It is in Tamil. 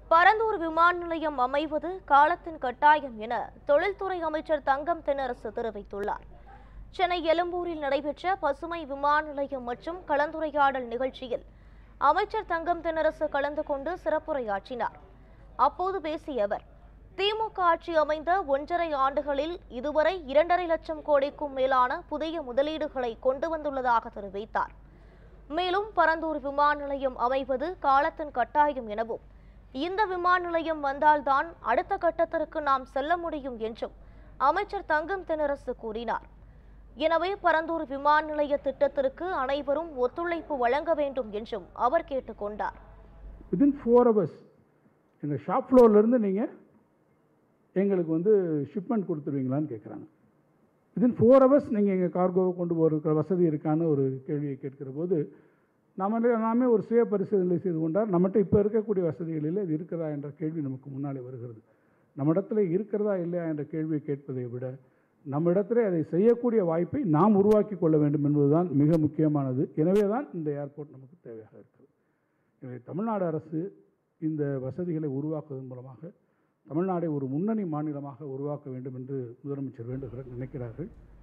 பரந்தூர் விமான நிலையம் அமைவது காலத்தின் கட்டாயம் என தொழில்துறை அமைச்சர் தங்கம் தென்னரசு தெரிவித்துள்ளார் சென்னை எழும்பூரில் நடைபெற்ற பசுமை விமான நிலையம் மற்றும் கலந்துரையாடல் நிகழ்ச்சியில் அமைச்சர் தங்கம் தென்னரசு கலந்து கொண்டு சிறப்புரையாற்றினார் அப்போது பேசிய அவர் திமுக ஆட்சி அமைந்த ஒன்றரை ஆண்டுகளில் இதுவரை இரண்டரை லட்சம் கோடிக்கும் மேலான புதிய முதலீடுகளை கொண்டு வந்துள்ளதாக தெரிவித்தார் மேலும் பரந்தூர் விமான நிலையம் அமைவது காலத்தின் கட்டாயம் எனவும் இந்த விமான நிலையம் வந்தால்தான் அடுத்த கட்டத்திற்கு நாம் செல்ல முடியும் என்றும் அமைச்சர் தங்கம் தென்னரசு கூறினார் எனவே பரந்தூர் விமான நிலைய திட்டத்திற்கு அனைவரும் ஒத்துழைப்பு வழங்க வேண்டும் என்றும் அவர் கேட்டுக்கொண்டார் வித்தின் ஃபோர் ஹவர்ஸ் எங்கள் ஷாப் ஃப்ளோர்லேருந்து நீங்கள் எங்களுக்கு வந்து ஷிப்மெண்ட் கொடுத்துருவீங்களான்னு கேட்குறாங்க வித்தின் ஃபோர் ஹவர்ஸ் நீங்கள் எங்கள் கார்கோவை கொண்டு போகிற வசதி இருக்கான்னு ஒரு கேள்வியை கேட்கிற போது நம்ம எல்லாமே ஒரு சுய பரிசீலனை செய்து கொண்டால் நம்மகிட்ட இப்போ இருக்கக்கூடிய வசதிகளில் இது இருக்கிறதா என்ற கேள்வி நமக்கு முன்னாலே வருகிறது நம்மிடத்தில் இருக்கிறதா இல்லையா என்ற கேள்வியை கேட்பதை விட நம்மிடத்திலே அதை செய்யக்கூடிய வாய்ப்பை நாம் உருவாக்கி கொள்ள வேண்டும் என்பதுதான் மிக முக்கியமானது எனவே தான் இந்த ஏர்போர்ட் நமக்கு தேவையாக இருக்கிறது எனவே தமிழ்நாடு அரசு இந்த வசதிகளை உருவாக்குவதன் மூலமாக தமிழ்நாடை ஒரு முன்னணி மாநிலமாக உருவாக்க வேண்டும் என்று முதலமைச்சர் வேண்டுகிறார் நினைக்கிறார்கள்